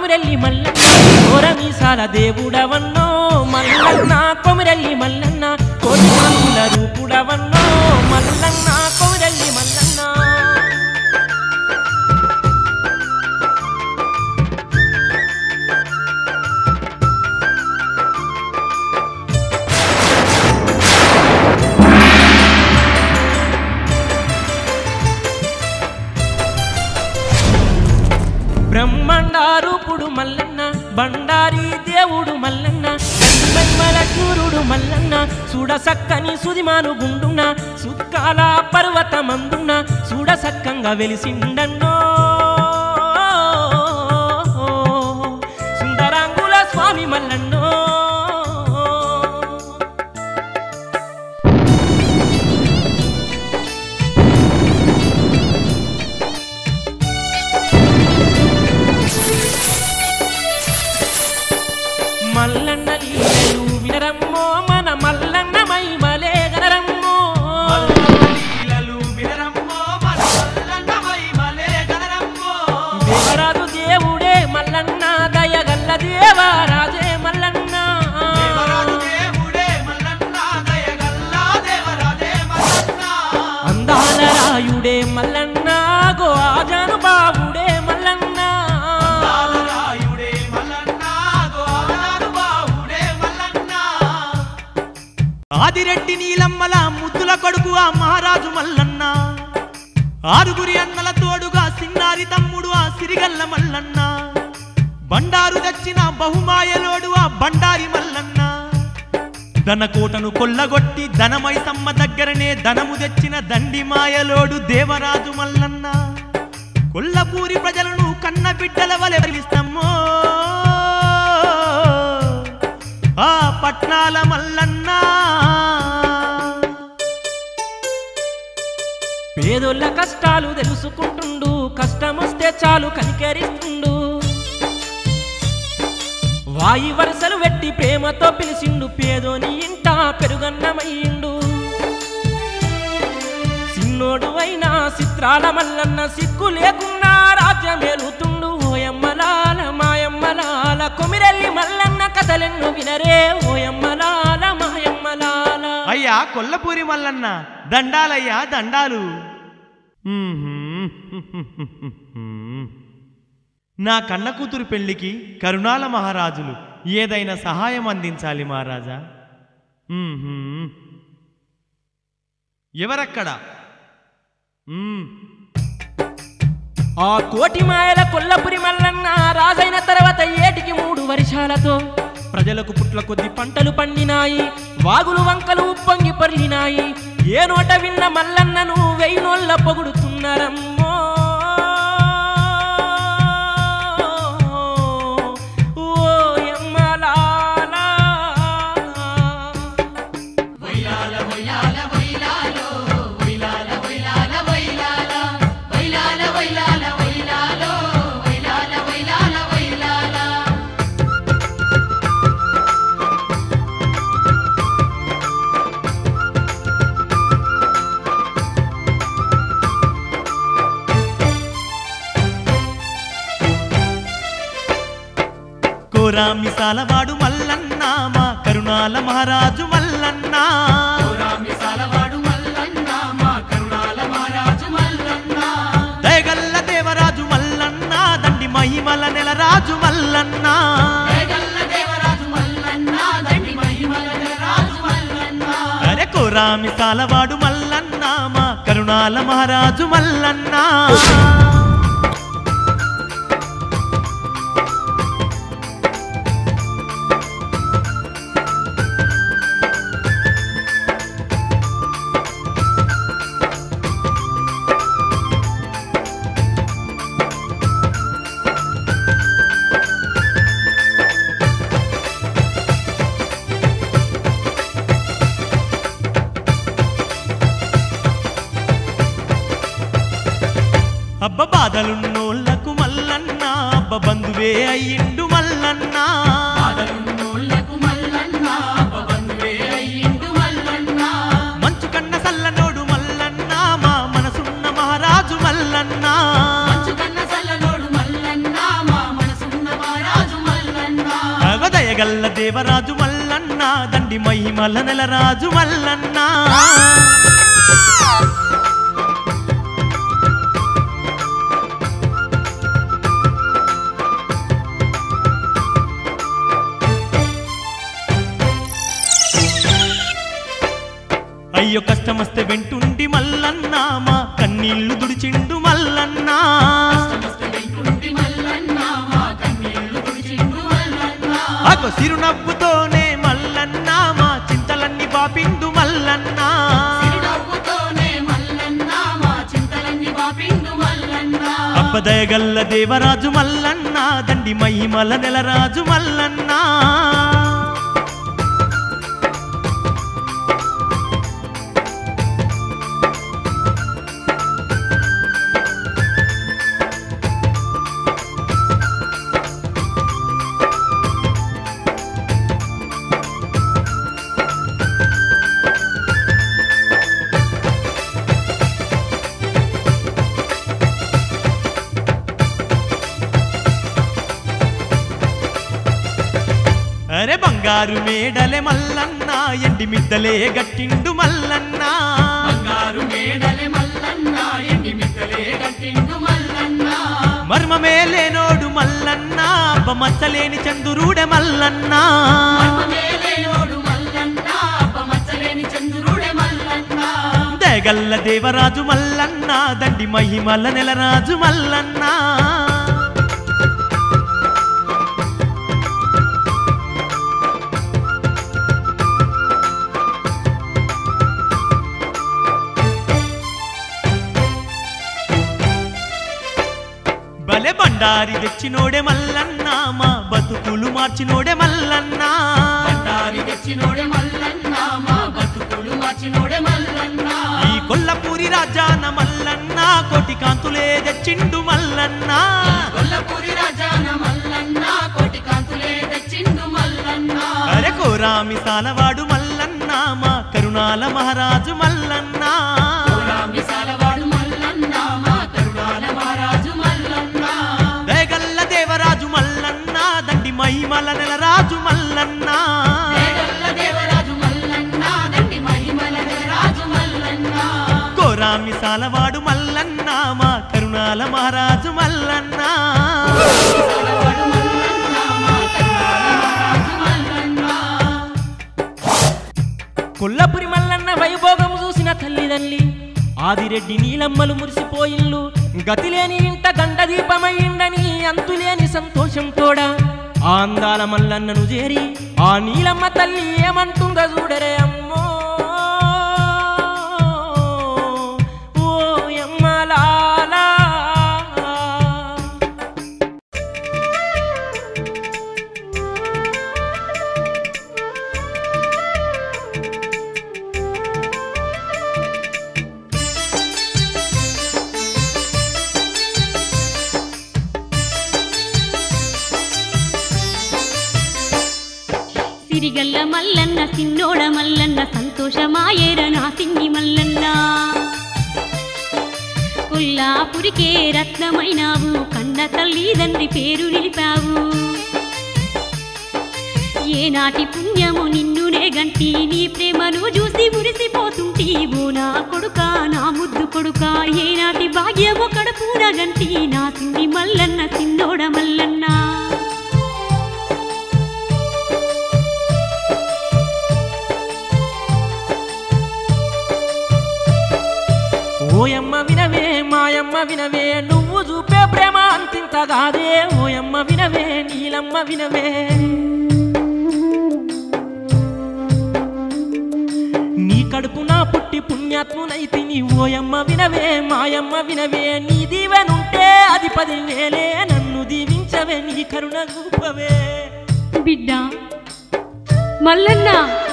కొమిరెల్లి మల్లన్న ఓరమీసాల దేవుడవన్నో మల్లన్న కొమిరెల్లి మల్లన్న కోటి మందుల రూపుడవన్నో మల్లన్న కొమిరెల్లి మల్లన్న బ్రహ్మండారూపుడు మల్లన్న బండారి దేవుడు మల్లన్న మహిమల చూరుడు మల్లన్న చూడసక్కని సుదిమాను గుండున్న సుక్కాల పర్వతమందున్న చూడసక్కంగా వెలిసిండన్నో సుందరాంగుల స్వామి మల్లన్నో మల్లన్న లీలలు వినరమ్మో మన మల్లన్న మహిమలే గనరమ్మో లీలలు వినరమ్మో మన మల్లన్న మహిమలే గనరమ్మో. దేవరాజు దేవుడే మల్లన్న దయగల్ల దేవరాజే మల్లన్న దేవరాజు దేవుడే మల్లన్న దయగల్లా దేవరాజే మల్లన్న. అందాల రాయుడే మల్లన్న గో ఆజాను బావుడే మల్లన్న బాలరాయుడే మల్లన్న, గోదానుబాహుడే మల్లన్న. ఆదిరెడ్డి నీలమ్మల ముద్దుల కొడుకు ఆ మహారాజు మల్లన్న ఆరుగురి అన్నల తోడుగా సిన్నారి తమ్ముడు ఆ సిరిగల్ల మల్లన్న బండారు తెచ్చిన బహుమాయలోడు ఆ బండారి మల్లన్న ధనకోటను కొల్లగొట్టి ధనమై సమ్మ దగ్గరనే ధనము తెచ్చిన దండి మాయలోడు దేవరాజు మల్లన్న కొల్లపూరి ప్రజలను కన్న బిడ్డల వలె పరిలిస్తామో ఆ పట్నాల మల్లన్న పేదోళ్ళ కష్టాలు తెలుసుకుంటుండు కష్టమొస్తే చాలు కనికరిస్తుండు వాయి వరసలు వెట్టి ప్రేమతో పిలిచిండు పేదోని ఇంట పెరుగన్నమయ్యిండు సిన్నోడు అయినా చిత్రాల మల్లన్న సిక్కు లేకున్నా రాజ్యమేలుతుండు ఓయమ్మలాల మాయమ్మలాల కొమిరెల్లి మల్లన్న కథలెన్ను వినరే ఓయమ్మలాల మాయమ్మలాల అయ్యా కొల్లపూరి మల్లన్న దండాలయ్యా దండాలు నా కన్న కూతురు పెళ్లికి కరుణాల మహారాజులు ఏదైనా సహాయం అందించాలి మహారాజా మ్మ్హ్మ్. ఎవరక్కడ మ్మ్. ఆ కోటి మాయల కొల్లపురి మల్లన్న రాజైన తర్వాత ఏటికి మూడు వర్షాలతో ప్రజలకు పుట్ల కొద్ది పంటలు పండినాయి వాగులు వంకలు ఉప్పొంగి పొర్లినాయి ఏ నోట విన్న మల్లన్నను వెయ్యినోళ్ళ పొగుడుతున్నారమ్మో ఓ యమ్మలాలా. కోరామి సాలవాడు మల్లన్న మా కరుణాల మహారాజు మల్లన్న దయగల్ల దేవరాజు మల్లన్న దండి మహిమల నెల రాజు మల్లన్న అరే కోరామి సాలవాడు మల్లన్న మా కరుణాల మహారాజు మల్లన్న అబ్బ బాధలున్నోళ్లకు మల్లన్న అబ్బ బంధువే అయ్యిండు మల్లన్న మంచు కన్న సల్లనోడు మల్లన్న మా మనసున్న మహారాజు మల్లన్న దేవరాజు మల్లన్న దండి మహిమల నెలరాజు మల్లన్న అయ్యో కష్టమస్తే వెంటుండి మల్లన్న మా కన్నీళ్లు దుడిచిండు మల్లన్న అగో సిరునవ్వుతోనే మల్లన్న మా చింతలన్నీ బాపిండు మల్లన్న అబ్బదయగల్ల దేవరాజు మల్లన్న దండి మహిమల నెలరాజు మల్లన్న అరే బంగారు మేడలే మల్లన్న ఎండి మిద్దలే గట్టిండు మల్లన్న మర్మమే లేనోడు మల్లన్న అబ్బ మచ్చలేని చందురుడే మల్లన్న దయగల్ల దేవరాజు మల్లన్న దండి మహిమల నెలరాజు మల్లన్న బలె బండారి తెచ్చినోడే మల్లన్న మా బతుకులు మార్చినోడే మల్లన్న ఈ కొల్లపూరి రాజాన మల్లన్న కోటి కాంతులే తెచ్చిండు మల్లన్న అరే కోరామి సాలవాడు మల్లన్న మా కరుణాల మహారాజు మల్లన్న దయగల్ల దేవరాజు మల్లన్న దండి మహిమల నెలరాజు మల్లన్న కోరామి సాలవాడు మల్లన్న మా కరుణాల మహారాజు మల్లన్న కొల్లపురి మల్లన్న వైభోగం చూసిన తల్లిదండ్రి ఆదిరెడ్డి నీలమ్మలు మురిసిపోయిల్లు గతిలేని ఇంట గండ దీపమయ్యిండని అంతులేని సంతోషం తోడా ఆ అందాల మల్లన్నను చేరి ఆ నీలమ్మ తల్లి ఏమంటుందో చూడరే అమ్మో ఓ యమ్మలాలా సిరిగల్ల మల్లన్న సిన్నోడ మల్లన్న సంతోషమాయేర నా సిన్ని మల్లన్న కొల్లాపురికే రత్నమైనావు కన్న తల్లిదండ్రి పేరు నిలిపావు ఏనాటి పుణ్యము నిన్నునే గంటి నీ ప్రేమను చూసి మురిసిపోతుంటి ఓ నా కొడుక నా ముద్దు కొడుక ఏనాటి భాగ్యము కడుపున గంటి నా సిన్ని మల్లన్న సిన్నోడ మల్లన్న ఓయమ్మ వినవే మాయమ్మ వినవే నువ్వు చూపే ప్రేమ అంతింత కాదే ఓయమ్మ వినవే నీలమ్మ వినవే నీ కడుపున పుట్టి పుణ్యాత్మునైతిని ఓయమ్మ వినవే మాయమ్మ వినవే నీ దీవెనుంటే అది పదివేలే నన్ను దీవించవే నీ కరుణ చూపవే బిడ్డ మల్లన్న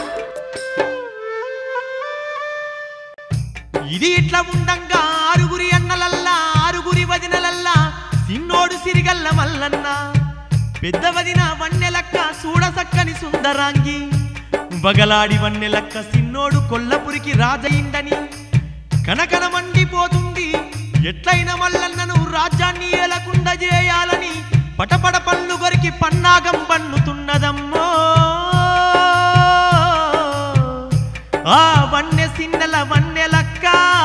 ఇది ఇట్లా ఉండంగా ఆరుగురి అన్నలల్లా ఆరుగురి వదినలల్లా సిన్నోడు సిరిగల్ల మల్లన్న పెద్ద వదిన వన్నెలక్క చూడసక్కని సుందరాంగి బగలాడి వన్నెలక్క సిన్నోడు కొల్లపురికి రాజయిందని కనకన మండిపోతుంది ఎట్లయిన మల్లన్నను రాజ్యాన్ని ఏలకుండా చేయాలని పటపట పళ్ళు గొరికి పన్నాగం పన్నుతున్నదమ్మో ఆ వన్నె సిన్నెల వన్నెలక్క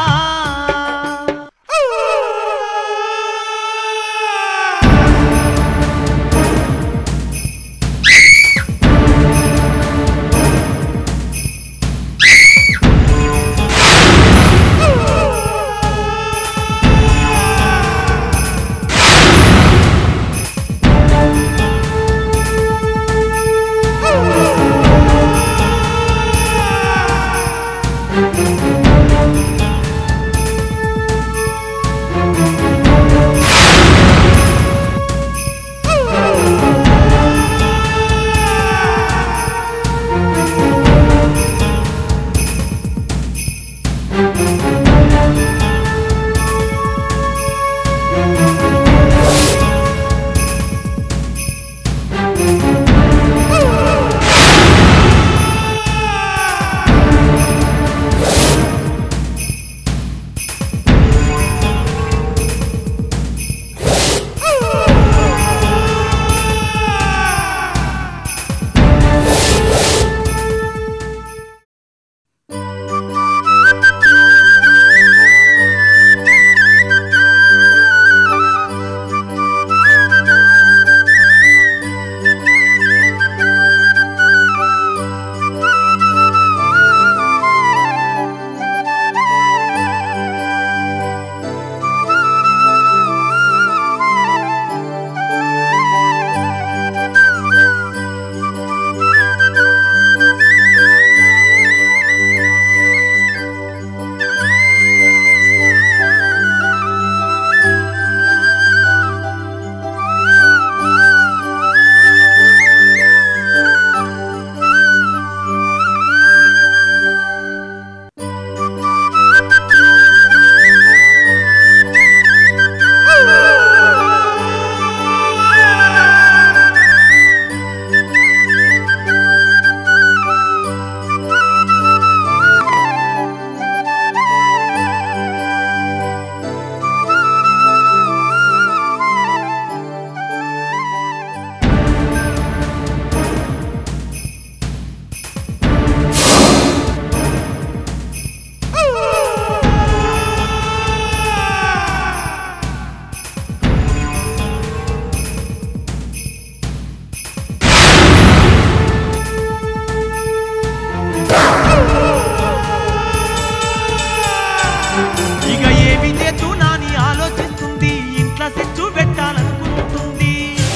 ఇక ఏమి చేతు నాని ఆలోచిస్తుంది ఇంట్లో సెచ్చు పెట్టాలనుకుంటుంది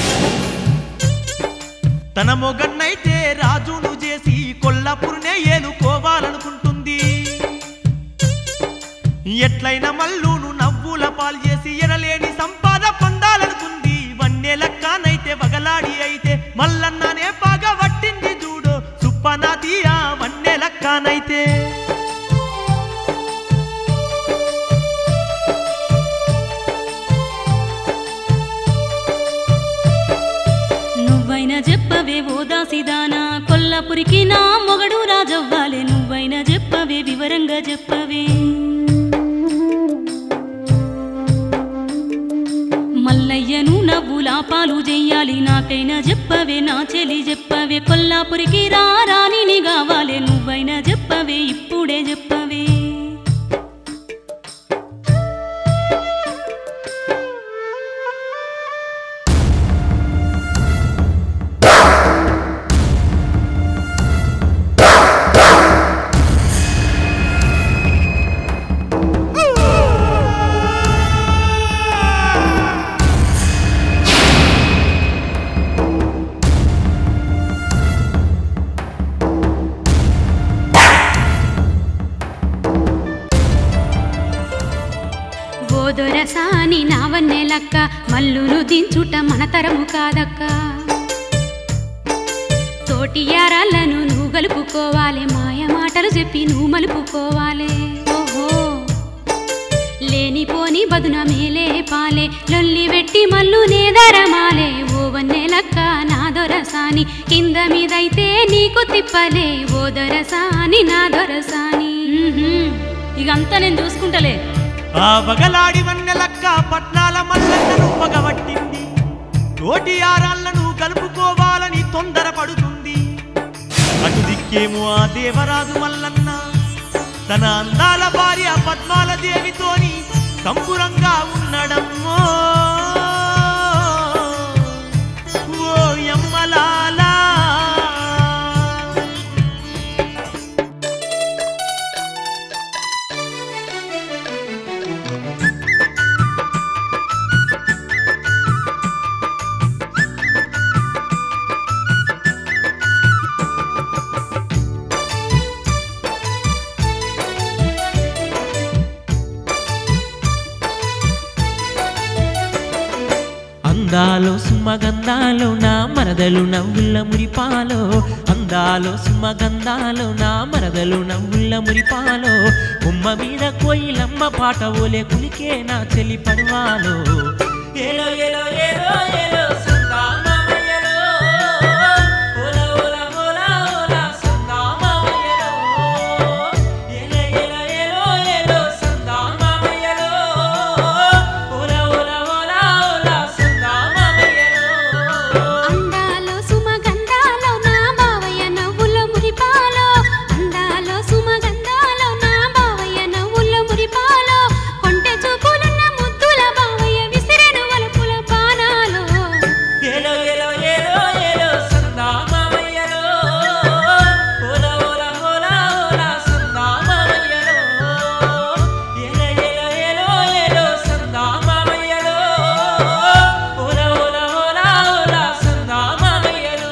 తన మొగన్నైతే రాజును చేసి కొల్లాపురునే ఏలుకోవాలనుకుంటుంది ఎట్లయినా మల్లును నవ్వుల పాలు చేసి ఎనలేని సంపాద పొందాలనుకుంది వన్నే లెక్కనైతే వగలాడి అయితే మల్లన్ననే బాగా పట్టింది చూడు సుప్పనాది ఆ వన్నే లెక్కనైతే నువ్వైనా చెప్పవే ఓ దాసిదానా కొల్లపురికి నా మొగడు రాజవ్వాలే నువ్వైనా చెప్పవే వివరంగా చెప్పవే మల్లయ్యను నవ్వులా పాలు చెయ్యాలి నాకైనా చెప్పవే నా చెలి చెప్పవే కొల్లాపురికి రా రాణిని కావాలే నువ్వైనా చెప్పవే ఇప్పుడే చెప్పవే ఓదొరసాని నావన్నెలక్క మల్లును దించుట మన తరము కాదక్క తోటి యారాళ్ళను నువ్వు గలుపుకోవాలి మాయ మాటలు చెప్పి నువ్వు మలుపుకోవాలి ఓహో లేనిపోని బదున మేలే పాలే లొల్లి వెట్టి మల్లు నేదరమాలే ఓ వన్నెలక్క నా దొరసాని కింద మీదైతే నీకు తిప్పలే ఓ దొరసాని నా దొరసాని ఇక అంతా నేను చూసుకుంటలే ఆ వగలాడి వన్నెలక్క పట్నాల మల్లన్నను పగబట్టింది తోటి ఆరాళ్లను కలుపుకోవాలని తొందరపడుతుంది అటు దిక్కేమో ఆ దేవరాజు మల్లన్న తన అందాల భార్య పద్మాల దేవితోని సంపురంగా ఉండడమ్మో ఓ యమ్మలాలా అందాలో సుమగంధాలో నా మరదలు నవ్వుల మురిపాలో అందాలో సుమగంధాలో నా మరదలు నవ్వుల మురిపాలో ఉమ్మ మీద కోయిలమ్మ పాట ఓలే కులికే నా చెలి పర్వాలో ఏలో ఏలో ఏలో ఏలో సందా మామయ్యలో. ఓలా ఓలా ఓలా ఓలా సందా మామయ్యలో. ఏలో ఏలో ఏలో ఏలో సందా మామయ్యలో. ఓలా ఓలా ఓలా ఓలా సందా మామయ్యలో. అందాలో సుమగంధాలో నా బావయ్య నవ్వుల మురిపాలో అందాలో సుమగంధాలో నా బావయ్య నవ్వుల మురిపాలో కొంటె చూపులున్న ముద్దుల బావయ్య విసిరెను వలుపుల బాణాలో ఏలో ఏలో ఏలో ఏలో సందా మామయ్యలో. ఓలా ఓలా ఓలా ఓలా సందా మామయ్యలో. ఏలో ఏలో ఏలో ఏలో సందా మామయ్యలో. ఓలా ఓలా ఓలా ఓలా సందా మామయ్యలో.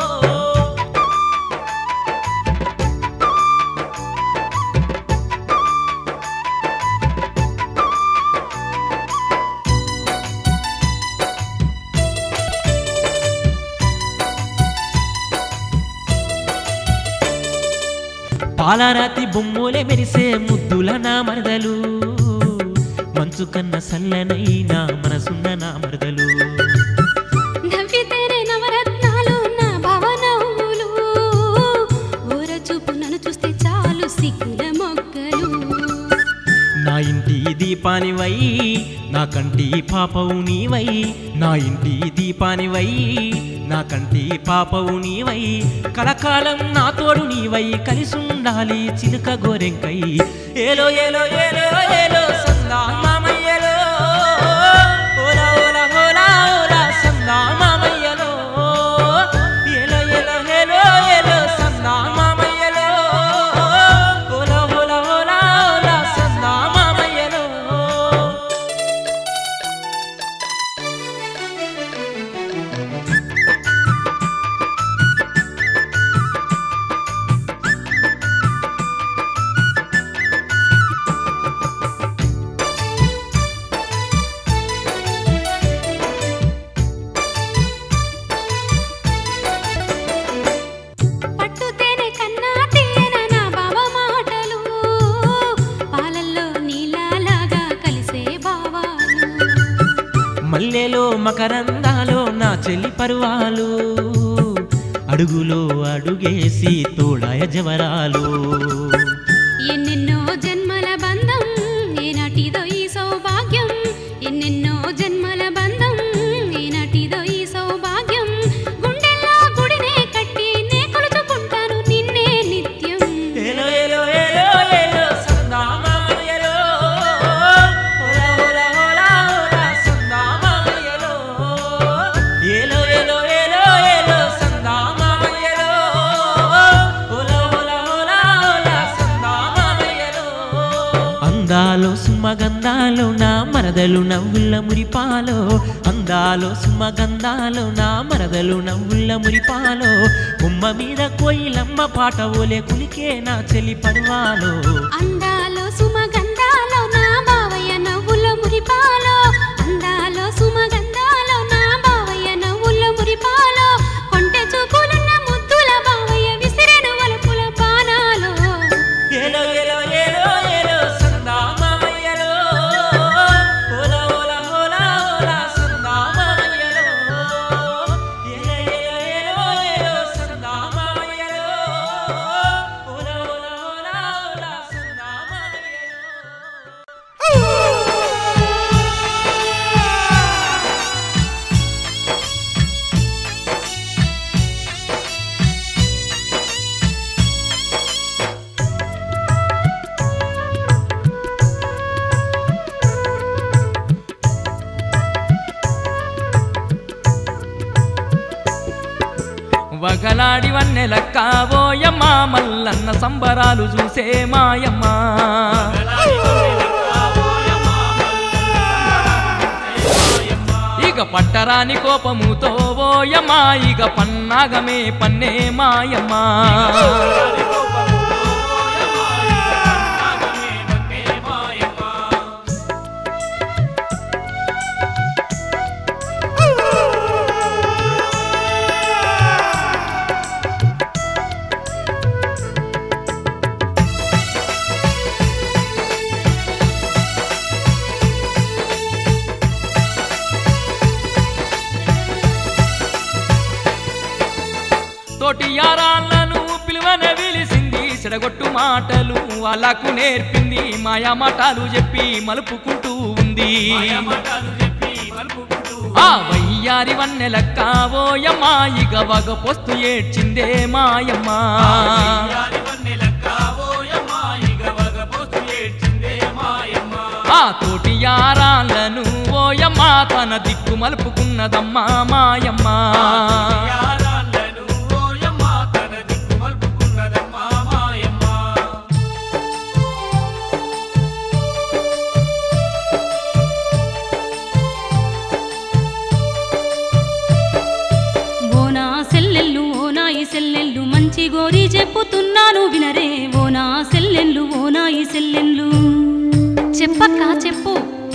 పాలరాతి బొమ్మలే మెరిసే ముద్దుల నా మరదలు మంచు కన్న సల్లనైనా మనసున్న నా మరదలు నవ్వితేనే నవరత్నాలు నా బావ నవ్వులు ఊర చూపు నన్ను చూస్తే చాలు సిగ్గుల మొగ్గలు నా ఇంటి దీపానివై నా కంటి పాపవు నీవై నా ఇంటి దీపానివై నా కంటి పాపవు నీవై కలకాలం నా తోడు నీవై కలిసుండాలి చిలుక గోరెంకై ఏలో ఏలో ఏలో ఏలో సందా మామయ్యలో ఓలా ఓలా ఓలా ఓలా సందా మామయ్యలో ఏలో ఏలో ఏలో ఏలో సందా మామయ్యలో ఓలా ఓలా ఓలా ఓలా సందా మామయ్యలో పట్టుతేనే కన్నా తీయన నా బావ మాటలు పాలల్లో నీలాలాగా కలిసే బావాలు మల్లెలో మకరందాలో నా చెల్లి పరువాలు అడుగులో అడుగేసి తోడాయ జవరాలు ఎన్నెన్నో జన్మల బంధం ఏనాటిదో ఈ సౌభాగ్యం ఎన్నెన్నో జన్మల బంధం ఏనాటిదో ఈ సౌభాగ్యం గుండెల్లో గుడినే కట్టి నే కొలుచుకుంటాను నిన్నే నిత్యం ఏలో ఏలో ఏలో ఏలో సందా మామయ్యలో ఓలా ఓలా ఓలా ఓలా సందా మామయ్యలో ఏలో ఏలో ఏలో ఏలో సందా మామయ్యలో ఓలా ఓలా ఓలా ఓలా సందా మామయ్యలో అందాలో సుమగంధాలో నా మరదలు నవ్వుల మురిపాలో అందాలో సుమగంధాలో నా మరదలు నవ్వుల మురిపాలో ఉమ్మ మీద కోయిలమ్మ పాట ఓలే కులికే నా చెలి పర్వాలో అందాలో సుమగంధాలో నా బావయ్య నవ్వుల మురిపాలో అందాలో సుమగంధాలో నా బావయ్య నవ్వుల మురిపాలో కొంటె చూపులున్న ముద్దుల బావయ్య విసిరెను వలుపుల బాణాలో ఏలో ఏలో ఏలో ఏలో సందా మామయ్యలో ఓలా ఓలా ఓలా ఓలా సందా మామయ్యలో ఏలో ఏలో ఏలో ఏలో సందా మామయ్యలో ఓలా ఓలా ఓలా ఓలా సందా మామయ్యలో మంగళాడి వన్నెలక్క ఓయమ్మ మల్లన్న సంబరాలు చూసే మాయమ్మ ఇక పట్టరాని కోపముతో ఓయమ్మ ఇక పన్నాగమే పన్నే మాయమ్మ తోటి యారాళ్ళను పిలువన విలిసింది చెడగొట్టు మాటలు వాళ్ళకు నేర్పింది మాయా మాటలు చెప్పి మలుపుకుంటూ ఉంది ఆ వయ్యారి వన్నెలక్క ఓయమ్మ ఇక వగ పొస్తు ఏడ్చిందే మాయమ్మ ఆ తోటి యారాళ్ళను ఓయమ్మ తన దిక్కు మలుపుకున్నదమ్మా మాయమ్మ ఓనా సెల్లెళ్ళు ఓనా ఈ సెల్లెళ్ళు మంచి గోరి చెప్పుతున్నాను వినరే ఓనా సెల్లెళ్ళు ఓనా ఈ సెల్లెళ్ళు చెప్పక్క చెప్పు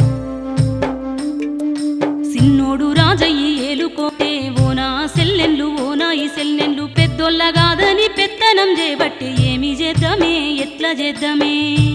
సిన్నోడు రాజయ్యి ఏలుకోటే ఓనా సెల్లెళ్ళు ఓనా ఈ సెల్లెళ్ళు పెద్దోళ్ళ కాదని పెత్తనం చేబట్టి ఏమి చేద్దామే ఎట్లా చేద్దామే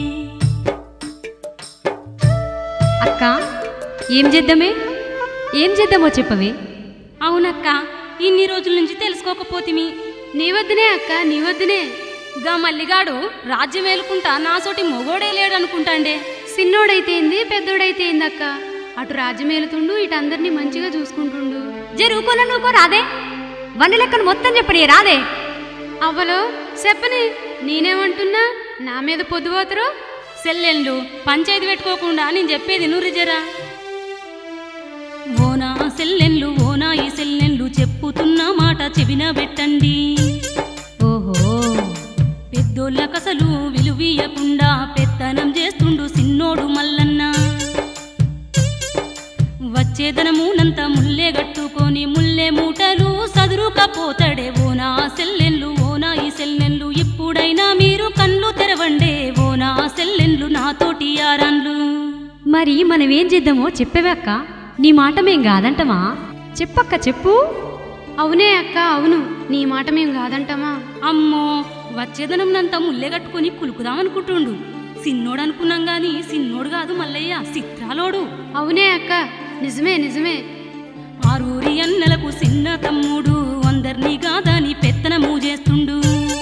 అక్క ఏం చేద్దామే ఏం చేద్దామో చెప్పవే అవునక్క ఇన్ని రోజుల నుంచి తెలుసుకోకపోతిమి నీ వద్దనే అక్క నీ వద్దనే గా మల్లిగాడు రాజ్యం ఏలుకుంటా నాసోటి మొగోడే లేడనుకుంటాండే సిన్నోడైతే ఏంది పెద్దోడైతే ఏంది అక్క అటు రాజ్యం ఏలుతుండు ఇటు అందరినీ మంచిగా చూసుకుంటుండు జరుగుకోన నువ్వు రాదే వన్ని లెక్కను మొత్తం చెప్పని రాదే అవ్వలో చెప్పని నేనేమంటున్నా నా మీద పొద్దుపోతారు సెల్లెళ్ళు పంచాయతీ పెట్టుకోకుండా నేను చెప్పేది నువ్వు జరా ఓనా సెల్లెళ్ళు ఓనా ఈ సెల్లెళ్ళు చెప్పుతున్న మాట చెవిన పెట్టండి ఓహో పెద్దోళ్ళకసలు విలువీయకుండా పెత్తనం చేస్తుండు సిన్నోడు మల్లన్న వచ్చేదనమునంత ముల్లే గట్టుకొని ముల్లే మూటలు సదురుకపోతాడే ఓనా సెల్లెళ్ళు ఓనా ఈ సెల్లెళ్ళు ఇప్పుడైనా మీరు కళ్ళు తెరవండే ఓనా సెల్లెళ్ళు నాతోటి యారాన్లు మరి మనం ఏం చేద్దామో చెప్పేవే అక్క నీ మాట మేం కాదంటమా చెప్పక్క చెప్పు అవునే అక్క అవును నీ మాట మేం కాదంటామా అమ్మో వచ్చేదనంనంతా ముల్లె కట్టుకొని కులుకుదామనుకుంటుండు సిన్నోడు అనుకున్నాం గాని సిన్నోడు కాదు మల్లయ్య చిత్రాలోడు అవునే అక్క నిజమే నిజమే ఆరూరి అన్నలకు చిన్న తమ్ముడు అందర్నీ కాదని పెత్తనము చేస్తుండు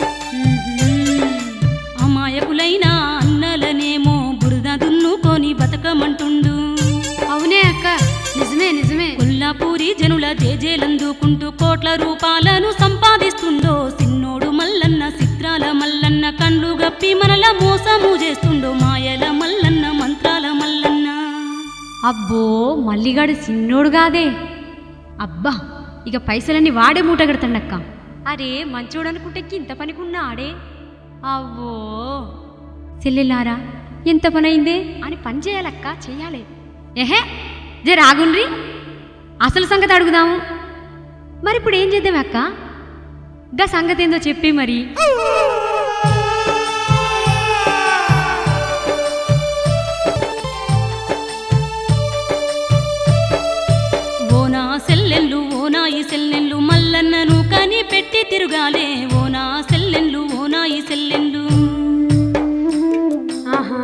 అమాయకులైన అన్నలనేమో బురద దున్నుకొని బతకమంటుండు అవునే అక్క నిజమే నిజమే కొల్లాపూరి జనుల జేజేలందుకుంటూ కోట్ల రూపాలను సంపాదిస్తుండో సిన్నోడు మల్లన్న చిత్రాల మల్లన్న కండ్లు గప్పి మనల మోసము చేస్తుండో మాయల మల్లన్న మంత్రాల మల్లన్న అబ్బో మల్లిగాడు సిన్నోడు కాదే అబ్బా ఇక పైసలన్నీ వాడే మూట కడతాడక్క అరే మంచోడు అనుకుంటే ఇంత పనికున్నా ఆడే అవ్వో చెల్లెలారా ఎంత పని అయిందే అని పని చేయాలక్క చెయ్యాలి ఏహే జర ఆగుండ్రి అసలు సంగతి అడుగుదాము మరి ఇప్పుడు ఏం చేద్దాం అక్క గా సంగతి ఏందో చెప్పి మరి ఓనా సెల్లెళ్ళు ఓనా ఈ సెల్లెళ్ళు మల్లన్నను కని పెట్టి తిరుగాలే ఓనా సెల్లెళ్ళు ఓనా ఈ సెల్లెళ్ళు ఆహా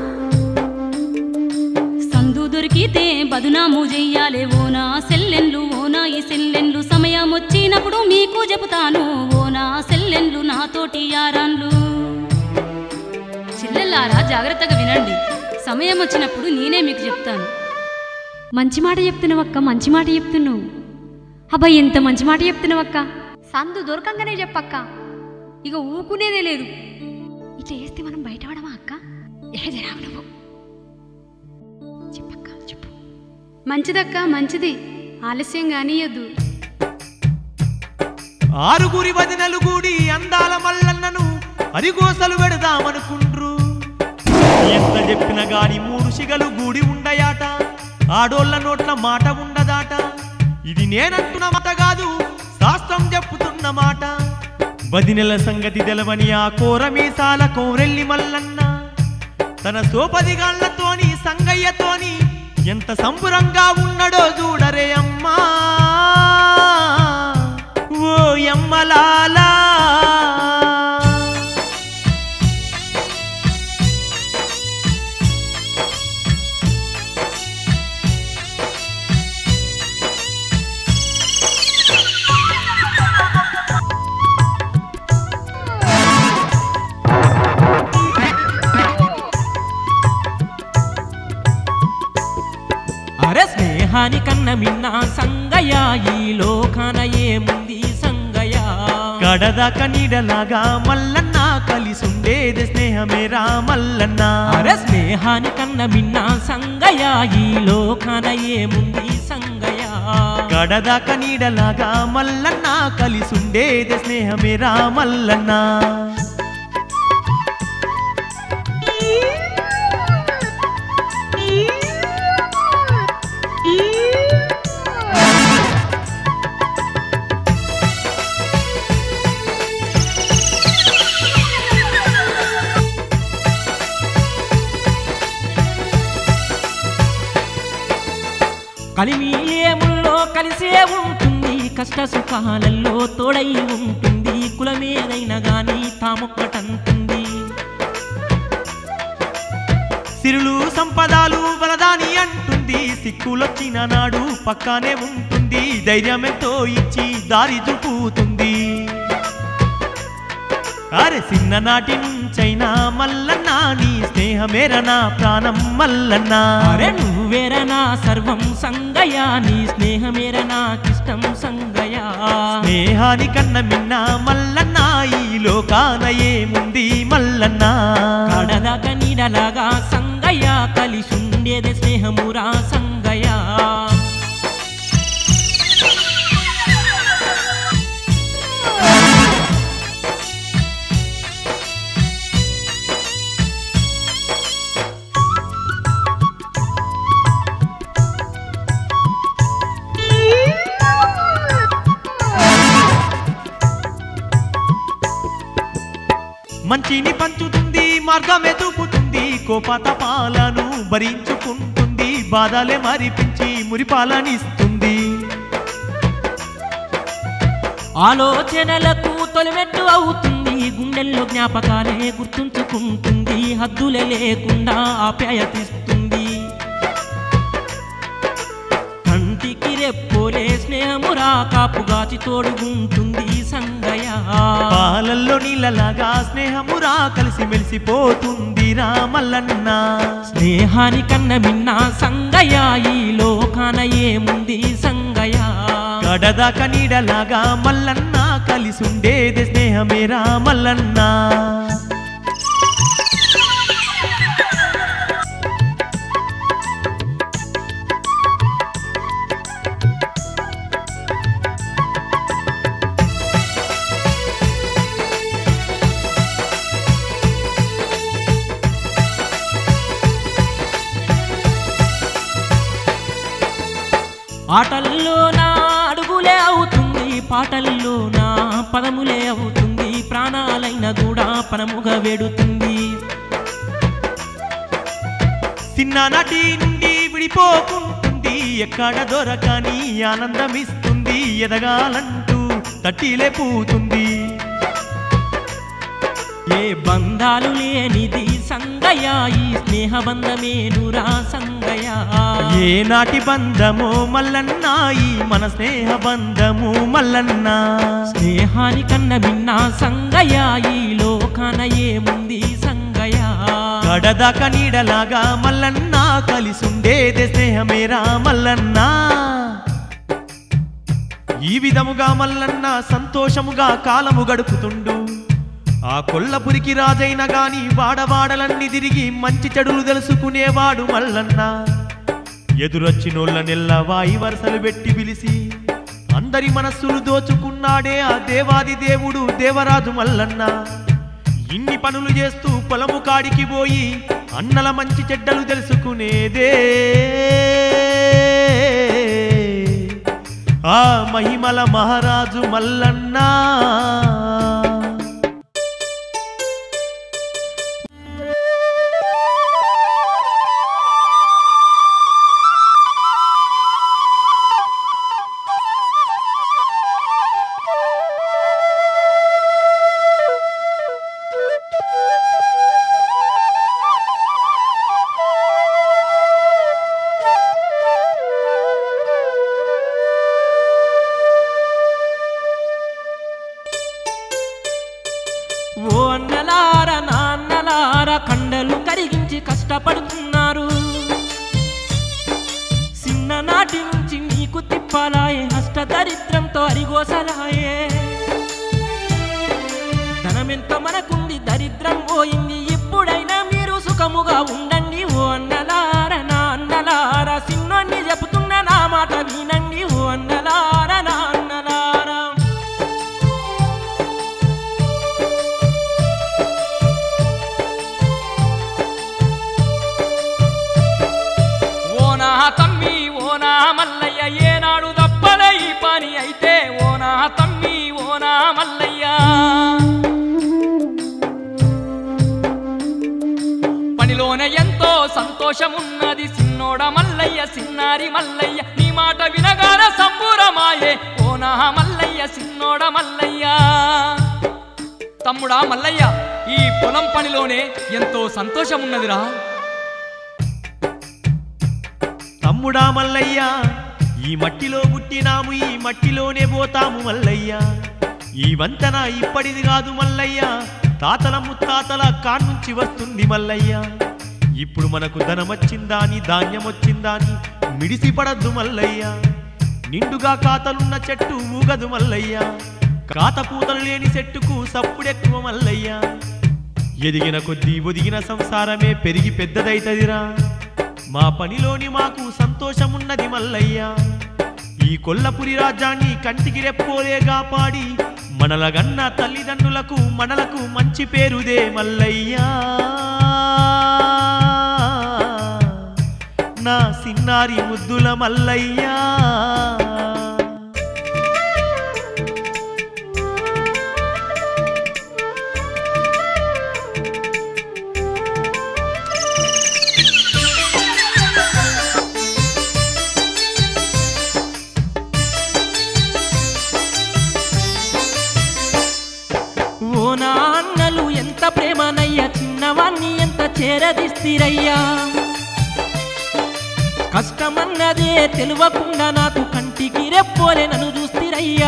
సందు దొరికితే బదునాము చెయ్యాలే ఓనా సెల్లెళ్ళు ఓనా ఈ సెల్లెళ్ళు సమయం వచ్చినప్పుడు మీకు చెబుతాను ఓనా సెల్లెళ్ళు నాతోటి యారాన్లు చెల్లెల్లారా జాగ్రత్తగా వినండి సమయం వచ్చినప్పుడు నేనే మీకు చెప్తాను మంచి మాట చెప్తున్నావు అక్క మంచి మాట చెప్తున్నావు అబ్బా ఎంత మంచి మాట చెప్తున్నావు అక్క సందు దొరకంగానే చెప్పక్క ఇక ఊకునేదే లేదు ఇట్లా వేస్తే మనం బయటపడమా అక్క ఏ జరావు నువ్వు చెప్పక్క చెప్పు మంచిదక్క మంచిది ఆలస్యం కానీయొద్దు ఆరుగురి వదినలు కూడి అందాల మల్లన్నను అరిగోసలు పెడదామనుకుండ్రు ఎంత చెప్పిన గాని మూడు సిగలు గూడి ఉండయాట ఆడోళ్ళ నోట్ల మాట ఉండదాట ఇది నేనంటున్న మాట కాదు శాస్త్రం చెప్పుతున్న మాట వదినెల సంగతి తెలవని ఆ కోర మీసాల కోరెల్లి మల్లన్న తన సోపదిగాళ్లతోని సంగయ్యతోని ఎంత సంబురంగా ఉన్నాడో చూడరే అమ్మా ఓ ఎమ్మలాలా అరే స్నేహాని కన్న మిన్న సంగయ ఈ లోకాన ఏముంది సంగయ గడదాక నీడలాగా మల్లన్న కలిసుండేది స్నేహమేరా మల్లన్న అరే స్నేహాని కన్న మిన్న సంగయ ఈ లోకాన ఏముంది సంగయ గడదాక నీడలాగా మల్లన్న కలిసుండేది స్నేహమేరా మల్లన్న కలిమి ఏముల్లో కలిసే ఉంటుంది కష్ట సుఖాలలో తోడై ఉంటుంది కులమేదైనా గాని తామొక్కటంటుంది సిరులు సంపదాలు వరదాని అంటుంది సిక్కులొచ్చిన నాడు పక్కానే ఉంటుంది ధైర్యమెంతో ఇచ్చి దారి చూపుతుంది అరే చిన్ననాటి నుంచైనా మల్లన్న నీ స్నేహమేర నా ప్రాణం మల్లన్న అరే నువ్వేర నా సర్వం సంగయ నీ స్నేహమేర నాకిష్టం సంగయ స్నేహాని కన్న మిన్న మల్లన్న ఈ లోకాన ఏముంది మల్లన్న కడదాక నీడలాగా సంగయ కలిసుండేది స్నేహమురా సంగయ మంచిని పంచుతుంది మార్గమే చూపుతుంది కోపతపాలను భరించుకుంటుంది బాధలే మరిపించి మురిపాలనిస్తుంది ఆలోచనలకు తొలిమెట్టు అవుతుంది గుండెల్లో జ్ఞాపకాలే గుర్తుంచుకుంటుంది హద్దులే లేకుండా ఆప్యాయతిస్తుంది కంటికి రెప్పోలే స్నేహమురా కాపుగాచి తోడుగుంటుంది సంగయ పాలల్లో నీళ్ళలాగా స్నేహమురా కలిసి మెలిసిపోతుంది రామల్లన్న స్నేహాని కన్న మిన్న సంగయ ఈ లోకాన ఏముంది సంగయ గడదాక నీడలాగా మల్లన్న కలిసుండేది స్నేహమే రామల్లన్న ఆటల్లో నా అడుగులే అవుతుంది పాటల్లో నా పదములే అవుతుంది ప్రాణాలైన కూడా పరముగా వేడుతుంది చిన్ననాటి నుండి విడిపోకుంటుంది ఎక్కడ దొరకని ఆనందమిస్తుంది ఎదగాలంటూ తట్టిలే పూతుంది ఏ బంధాలు లేనిది సంగయ ఈ స్నేహ బంధమేనురా సంగయ ఏ నాటి బంధమో మల్లన్న ఈ మన స్నేహ బంధము మల్లన్న స్నేహాని కన్న మిన్న సంగయ ఈ లోకాన ఏముంది సంగయ గడదాక నీడలాగా మల్లన్న కలిసుండేదే స్నేహమేరా మల్లన్న ఈ విధముగా మల్లన్న సంతోషముగా కాలము గడుపుతుండు ఆ కొల్లపురికి రాజైన గాని వాడవాడలన్నీ తిరిగి మంచి చెడులు తెలుసుకునేవాడు మల్లన్న ఎదురొచ్చినోళ్ళ నెల్ల వాయి వరసలు పెట్టి పిలిచి అందరి మనస్సులు దోచుకున్నాడే ఆ దేవాది దేవుడు దేవరాజు మల్లన్న ఇన్ని పనులు చేస్తూ పొలము కాడికి పోయి అన్నల మంచి చెడ్డలు తెలుసుకునేదే ఆ మహిమల మహారాజు మల్లన్న ఓ అన్నలార నాన్నలార కండలు కరిగించి కష్టపడుతున్నారు చిన్ననాటి నుంచి నీకు తిప్పాలాయే అష్ట దరిద్రంతో అరిగోసలాయే ధనమెంత మనకుంది దరిద్రం పోయింది ఇప్పుడైనా మీరు సుఖముగా ఉండండి ఓ అన్నలార నా అన్నలార సిన్నోన్ని చెబుతున్న నా మాట వినండి ఓ అన్నలార నా అన్నలారా ఓనా తమ్మి ఓనా మల్లయ్య ఏనాడు తప్పలే ఈ పని అయితే ఓనా తమ్మి ఓనా మల్లయ్య పనిలోనే ఎంతో సంతోషమున్నది సిన్నోడ మల్లయ్య సిన్నారి మల్లయ్య నీ మాట వినగాన సంబూరమాయే ఓనా మల్లయ్య సిన్నోడ మల్లయ్య తమ్ముడా మల్లయ్య ఈ పొలం పనిలోనే ఎంతో సంతోషమున్నదిరా తమ్ముడా మల్లయ్య ఈ మట్టిలో పుట్టినాము ఈ మట్టిలోనే పోతాము మల్లయ్య ఈ వంతన ఇప్పటిది కాదు మల్లయ్య తాతల ముత్తాతల కాన్నుంచి వస్తుంది మల్లయ్య ఇప్పుడు మనకు ధనమొచ్చిందా అని ధాన్యం వచ్చిందా అని మిడిసి పడద్దు మల్లయ్య నిండుగా కాతలున్న చెట్టు ఊగదు మల్లయ్య కాత పూతలు లేని చెట్టుకు సప్పుడెక్కువ మల్లయ్య ఎదిగిన కొద్దీ ఒదిగిన సంసారమే పెరిగి పెద్దదైతదిరా మా పనిలోని మాకు సంతోషమున్నది మల్లయ్య ఈ కొల్లపురి రాజ్యాన్ని కంటికి రెప్పోలే కాపాడి మనలగన్న తల్లిదండ్రులకు మనలకు మంచి పేరుదే మల్లయ్యా నా సిన్నారి ముద్దుల మల్లయ్యా ఓ నా అన్నలు ఎంత ప్రేమనయ్యా చిన్నవాణ్ణి ఎంత చేరదిస్తిరయ్యా కష్టమన్నదే తెలియకుండా నాకు కంటికి రెప్పోలే నన్ను చూస్తిరయ్యా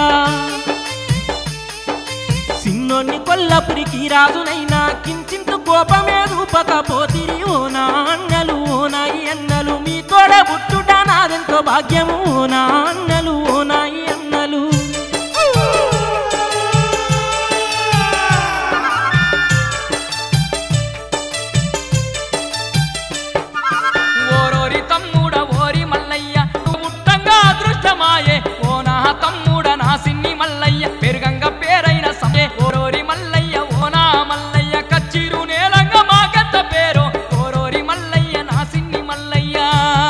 సిన్నోన్ని కొల్లపురికి రాజునైనా కించింత కోపమే రూపకపోతిరి ఓ నా అన్నలు ఓ నా ఈ అన్నలు మీ తోడ బుట్టుట నాదెంతో భాగ్యము ఓ నా అన్నలు ఓ నా ఈ అన్నలు ఓరోరి తమ్ముడ ఓరి మల్లయ్య నువ్వు ముట్టంగా అదృష్టమాయే ఓ నా తమ్ముడ నా సిన్ని మల్లయ్య పెరుగంగ పేరైన సమే ఓరోరి మల్లయ్య ఓ నా మల్లయ్య కచ్చిరు నేలంగ మాకెత్త పేరు ఓరోరి మల్లయ్య నా సిన్ని మల్లయ్య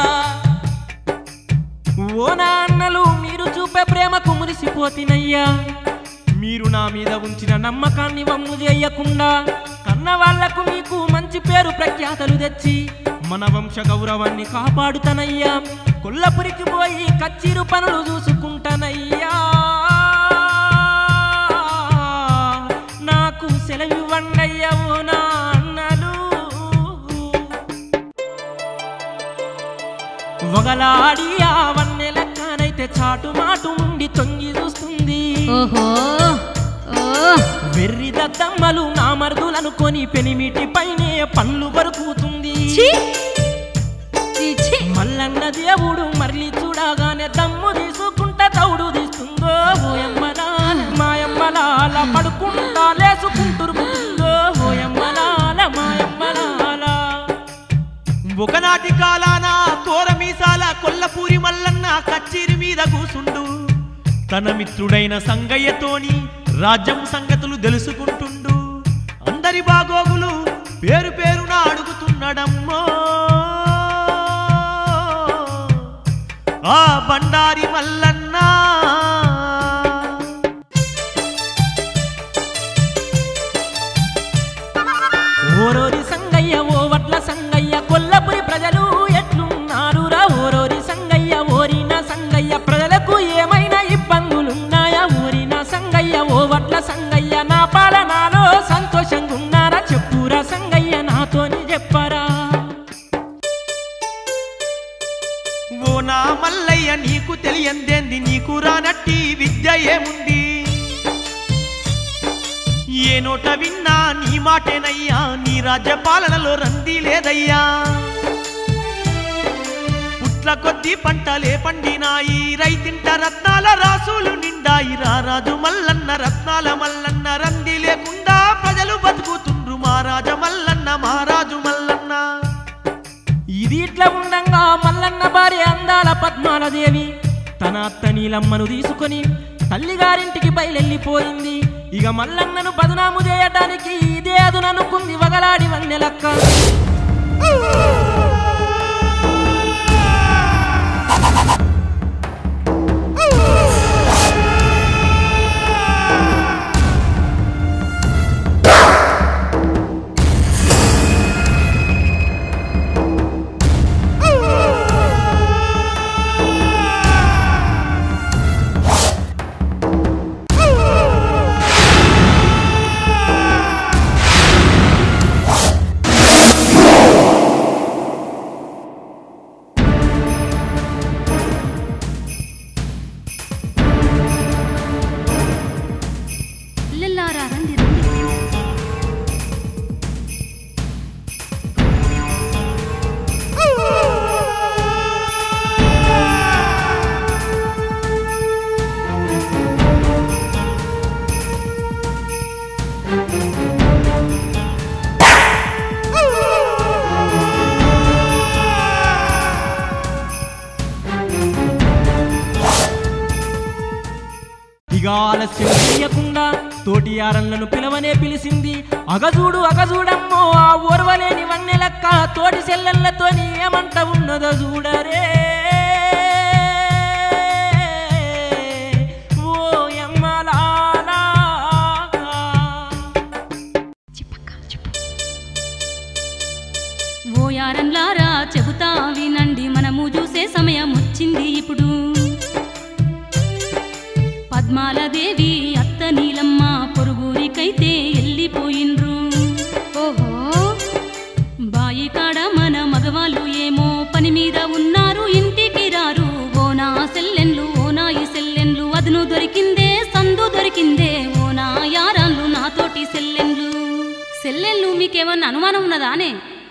ఓ నా అన్నలు మీరు చూపే ప్రేమకు మురిసిపోతినయ్యా మీరు నా మీద ఉంచిన నమ్మకాన్ని వమ్ము చేయకుండా కన్న వాళ్లకు మీకు మంచి పేరు ప్రఖ్యాతలు తెచ్చి మన వంశ గౌరవాన్ని కాపాడుతానయ్యా కొల్లపురికి పోయి కచ్చిరు పనులు చూసుకుంటానయ్యా నాకు సెలవివ్వండయ్యా ఓ నా అన్నలు ఒగలాడి ఆ వన్నె లెక్కనైతే చాటు మాటు నుండి తొంగి చూస్తుంది ఓహో ఓ వెర్రి దద్దమ్మలు నా మరుదులనుకొని పెనిమిటి పైనే పండ్లు బరుకుతుంది ఛీ ఛీ, ఛీ. మల్లన్న దేవుడు మరలి చూడగానే దమ్ము తీసుకుంటా తౌడు తీస్తుందో ఓయమ్మలాల మాయమ్మలాల పడుకుంటా లేసుకుంటురు పుట్టిందో ఓయమ్మలాల మాయమ్మలాల ఒకనాటి కాలాన తోర మీసాల కొల్లపూరి మల్లన్న కచ్చేరి మీద కూసుండు తన మిత్రుడైన సంగయ్యతోని రాజ్యం సంగతులు తెలుసుకుంటుండు అందరి బాగోగులు పేరు పేరున అడుగుతున్నాడమ్మో ఆ బండారి మల్లన్నా ఓరోరి సంగయ్య ఓ వడ్ల సంగయ్య కొల్లపురి ప్రజలు ఎట్లున్నారు రా ఓరోరి సంగయ్య ఓరిన సంగయ్య ప్రజలకు ఏమైనా ఇబ్బందులున్నాయా ఓరిన సంగయ్య ఓ వడ్ల సంగయ్య నా పాలనాలో సంతోషంగా ఉన్నారా చెప్పురా సంగయ్య నాతోని చెప్పరా ఓ నా మల్లయ్య నీకు తెలియందేంది నీకు రానట్టి విద్య ఏముంది ఏ నోట విన్నా నీ మాటేనయ్యా నీ రాజ్య పాలనలో రంది లేదయ్యా పుట్ల కొద్ది పంటలే పండినాయి రైతింట రత్నాల రాసులు నిండాయి రారాజు మల్లన్న రత్నాల మల్లన్న రంది లేకుండా ప్రజలు బతుకుతుండ్రు మహారాజ మల్లన్న మహారాజు మల్లన్న ఇది ఇట్లా ఉండంగా మల్లన్న భార్య అందాల పద్మాలదేవి తన అత్త నీలమ్మను తీసుకొని తల్లిగారింటికి బయలెళ్ళిపోయింది ఇక మల్లన్నను బదునాము చేయటానికి ఇదే అదుననుకుంది వగలాడి వన్నెలక్క పిల్లలారా రండి రండి ఇక ఆలస్యం చేయకుండా తోటి యారన్లను పిలవనే పిలిచింది అగజూడు అగజూడమ్మో ఆ ఓర్వలేని వన్నెలక్క తోటి సెల్లెళ్ళతోని ఏమంట ఉన్నదో చూడరే ఓ యమ్మలాలా. చెప్పక్క చెప్పు ఓ యారన్లారా చెబుతా వినండి మనము చూసే సమయం వచ్చింది ఇప్పుడు పద్మాలదేవి అత్త నీలమ్మ పొరుగురికైతే వెళ్ళిపోయిండ్రు ఓహో బాయి కాడ మన మగవాళ్ళు ఏమో పని మీద ఉన్నారు ఇంటికి రారు ఓ నా సెల్లెన్లు ఓ నా ఈ సెల్లెన్లు అదును దొరికిందే సందు దొరికిందే ఓ నా యారాన్లు నాతోటి సెల్లెన్లు సెల్లెన్లు మీకేమన్నా అనుమానం ఉన్నదానే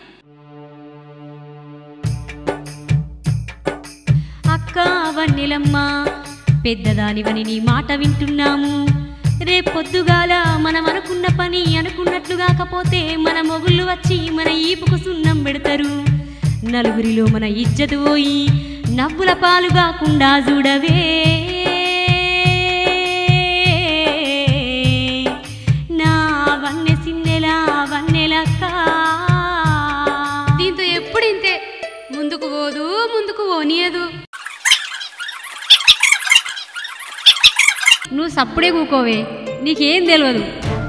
అక్క వన్నెలమ్మ పెద్దదానివని నీ మాట వింటున్నాము రేపొద్దుగాల మనం అనుకున్న పని అనుకున్నట్లు కాకపోతే మన మొగుళ్ళు వచ్చి మన ఈపుకు సున్నం పెడతారు నలుగురిలో మన ఇజ్జతు పోయి నవ్వుల పాలు కాకుండా చూడవే నా వన్నె సిన్నెలా వన్నెలక్క దీంతో ఎప్పుడు ఇంతే ముందుకు పోదు ముందుకు పోనీయదు నువ్వు సప్పుడే కూకోవే నీకేం తెలియదు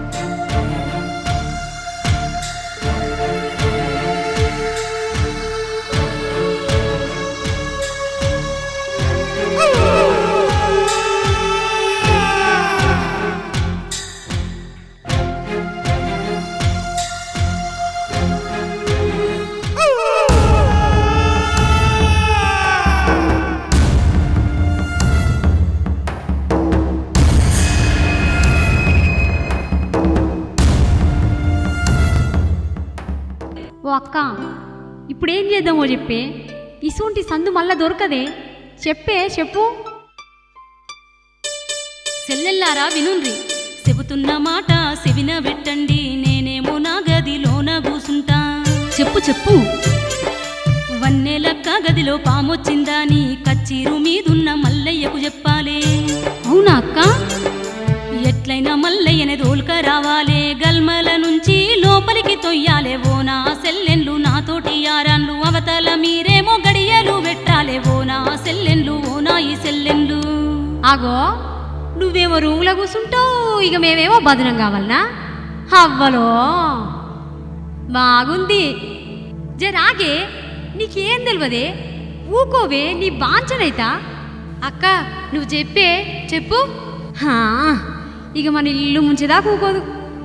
ఓ అక్క ఇప్పుడేం చేద్దామో చెప్పే ఇసుంటి సందు మళ్ళా దొరకదే చెప్పే చెప్పు సెల్లెల్లారా వినుండ్రి చెబుతున్న మాట సెవిన పెట్టండి నేనేమో నా గదిలోన కూసుంటా చెప్పు చెప్పు వన్నెలక్క గదిలో పామొచ్చిందని కచ్చీరు మీదున్న మల్లయ్యకు చెప్పాలే అవునా అక్క ఎట్లయినా మల్లయ్యనే దోల్క రావాలే గల్మల నుంచి లోపలికి తొయ్యాలే ఓ నా సెల్లెన్లు నాతోటి యారాన్లు అవతల మీరేమో గడియలు పెట్టాలే ఓ నా సెల్లెన్లు ఓ నా ఈ సెల్లెన్లు ఆగో నువ్వేమో రూమ్లో కూర్చుంటావు ఇక మేమేమో బదనం కావాలనా అవ్వలో బాగుంది జరాగే నీకేం తెలియదే ఊకోవే నీ బాంచనైతా అక్క నువ్వు చెప్పే చెప్పు హా, ఇక మన ఇల్లు ముంచేదాకా ఊకోదు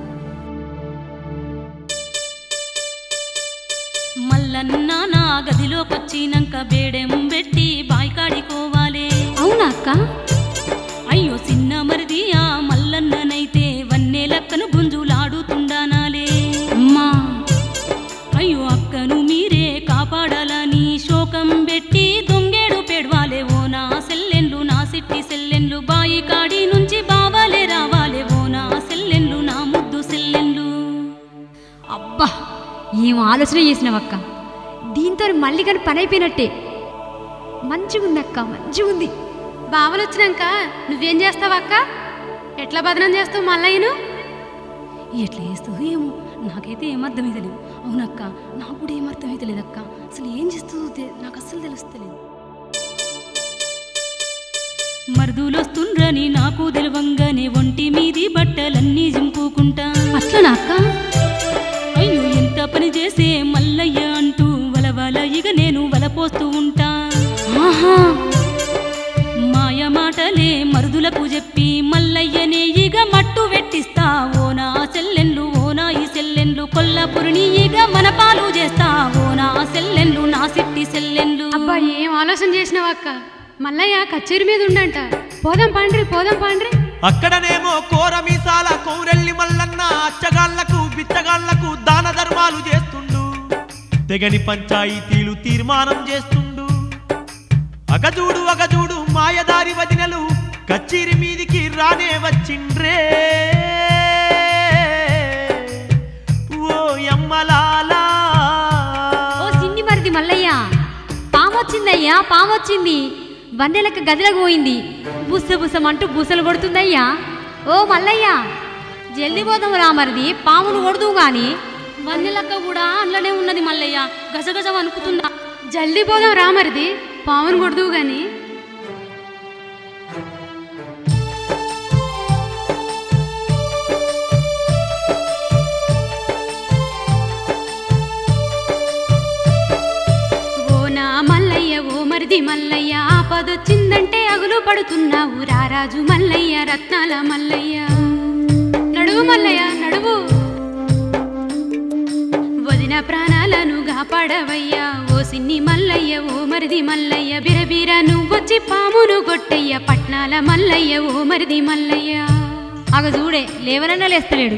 మల్లన్న నా గదిలోకొచ్చినాక బేడెం పెట్టి బాయికాడికోవాలే అవునా అక్క అయ్యో చిన్న మరిది ఆ మల్లన్ననైతే వన్నే లక్కను గుంజులాడుతుండానాలే అమ్మా అయ్యో అక్కను మీరే కాపాడాలని శోకం పెట్టి దొంగేడు పెడవాలే ఓ నా సెల్లెన్లు నా సిట్టి సెల్లెన్లు బాయి కాడి నుంచి బావాలే రావాలే ఓ నా సెల్లెన్లు నా ముద్దు సెల్లెన్లు అబ్బా ఏం ఆలోచన చేసినావక్క దీంతో మళ్ళీ కానీ పని అయిపోయినట్టే మంచిగుందక్క మంచిగుంది బావలు వచ్చినాక నువ్వేం చేస్తావు అక్క ఎట్లా బదనం చేస్తావు మల్లయ్యను ఎట్లా చేస్తుందో ఏమో నాకైతే ఏం అర్థమైతలేదు అవునక్క నాకు కూడా ఏం అర్థమైతలేదు అక్క అసలు ఏం చేస్తుందో తె- నాకు అస్సలు తెలుస్తలేదు మరుదులొస్తుండ్రని నాకు తెలవంగానే ఒంటి మీది బట్టలన్నీ జింపుకుంటా అట్లనా అక్క అయ్యో ఎంత పని చేసే మల్లయ్య అంటూ వలవల ఇక నేను వలపోస్తూ ఉంటా ఆహా మాయ మాటలే మరుదులకు చెప్పి మల్లయ్యనే ఇక మట్టు వెట్టిస్తా ఓ నా సెల్లెన్లు ఓ నా ఈ సెల్లెన్లు కొల్లపురిని ఇక మన పాలు చేస్తా ఓ నా సెల్లెన్లు నా సిట్టి సెల్లెన్లు అబ్బా ఏం ఆలోచన చేసినావు అక్క మల్లయ్య కచేరి మీద ఉండంట పోదాం పాండ్రి పోదాం పాండ్రి అక్కడనేమో కోర మీసాల కౌరెల్లి మల్లన్న అచ్చగాళ్లకు బిచ్చగాళ్లకు దాన ధర్మాలు చేస్తుండు తెగని పంచాయితీలు తీర్మానం చేస్తుండు అగజూడు అగజూడు మాయదారి వదినలు కచ్చీరి మీదికి రానే వచ్చిండ్రే ఓ యమ్మలాలా ఓ సిన్ని మరిది మల్లయ్య పామొచ్చిందయ్యా పామొచ్చింది వన్నెలక్క గదిలోకి పోయింది బుస బుసమంటూ బుసలు కొడుతుందయ్యా ఓ మల్లయ్య జల్ది పోదాం రా మరిది పామును కొడుతూ గాని వన్నెలక్క కూడా అందులోనే ఉన్నది మల్లయ్య గజగజ వణుకుతుందా జల్దీ పోదాం రా మరిది పావును కొడుదువు గాని ఓ నా మల్లయ్య ఓ మరిది మల్లయ్య ఆపదొచ్చిందంటే అగులు పడుతున్నావు రారాజు మల్లయ్య రత్నాల మల్లయ్య నడువు మల్లయ్య నడువు వదిన ప్రాణాలను కాపాడవయ్యా ఓ సిన్ని మల్లయ్య ఓ మరిది మల్లయ్య బిరబిర నువ్వొచ్చి పామును కొట్టయ్య పట్నాల మల్లయ్య ఓ మరిది మల్లయ్య అగ చూడే లేవనన్నా లేస్తలేడు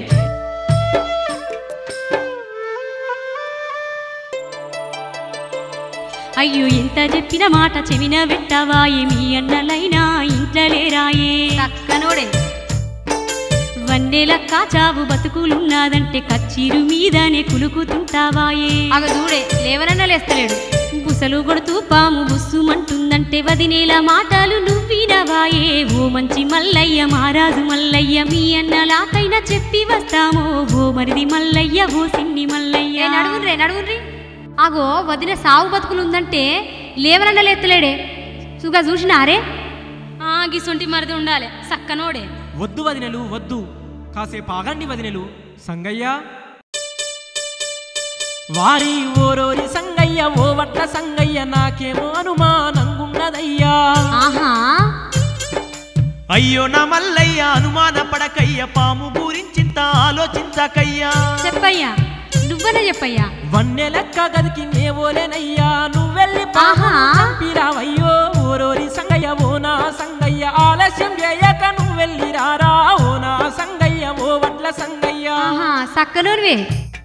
అయ్యో ఎంత చెప్పిన మాట చెవిన పెట్టవాయే మీ అన్నలైనా ఇంట్లో లేరాయే చక్కనోడే వన్నెలక్క చావు బతుకులున్నాదంటే కచ్చీరు మీదనే కులుకుతుంటావాయే అగ చూడే లేవనన్నా లేస్తలేడు బుసలు కొడుతూ పాము బుస్సుమంటుందంటే వదినేల మాటలు నువ్వినవాయే ఓ మంచి మల్లయ్య మహారాజు మల్లయ్య మీ అన్నలాకైనా చెప్పి వస్తామో ఓ మరిది మల్లయ్య ఓ సిన్ని ఏ మల్లయ్య నడువున్రే నడువున్రి అగో వదిన సాగు బతుకులు ఉందంటే లేవనన్నా లేస్తలేడే సుగా చూసినారే ఆ గిసొంటి మరిది ఉండాలి సక్కనోడే వద్దు వదినలు వద్దు కాసేపు ఆగండి వదినలు సంగయ్య వారి ఓరోరి సంగయ్య ఓ వట్ల సంగయ్య నాకేమో అనుమానంగున్నదయ్యా ఆహా అయ్యో నా మల్లయ్య అనుమాన పడకయ్య పాము గురించింత ఆలోచించకయ్యా చెప్పయ్యా నువ్వనే చెప్పయ్యా వన్నె లెక్క గదికి నేవోలేనయ్యా నువ్వెళ్ళి ఆహా. పంపిరావయ్యో ఓరోరి సంగయ్య ఓ నా సంగయ్య ఆలస్యం చేయక నువ్వెళ్ళి రారా ఓ నా సంగయ్య ఓ వడ్ల సంగయ్య ఆహా సక్కనోనివే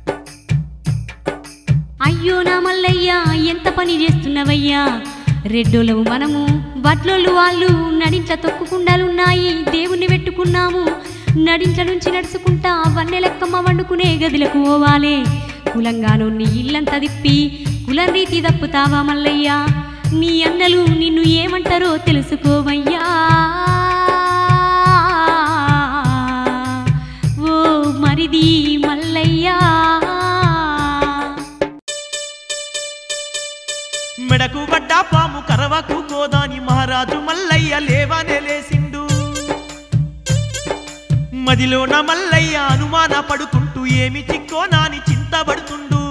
అయ్యో నా మల్లయ్య ఎంత పని చేస్తున్నవయ్యా రెడ్డోళ్ళవు మనము వడ్లోళ్ళు వాళ్ళు నడింట్ల తొక్కుకుండాలున్నాయి దేవుణ్ణి పెట్టుకున్నాము నడింట్ల నుంచి నడుచుకుంటా వన్నెలెక్కమ్మ వండుకునే గదిలకు పోవాలే కులంగాను నీ ఇల్లంతా తిప్పి కులం రీతి తప్పుతావా మల్లయ్య నీ అన్నలు నిన్ను ఏమంటారో తెలుసుకోవయ్యా పడ్డ పాము కరవకు గోదాని మహారాజు మల్లయ్య లేవనే లేసిండు మదిలోన మల్లయ్య అనుమాన పడుకుంటూ ఏమి చిక్కో నాని చింతబడుతుండు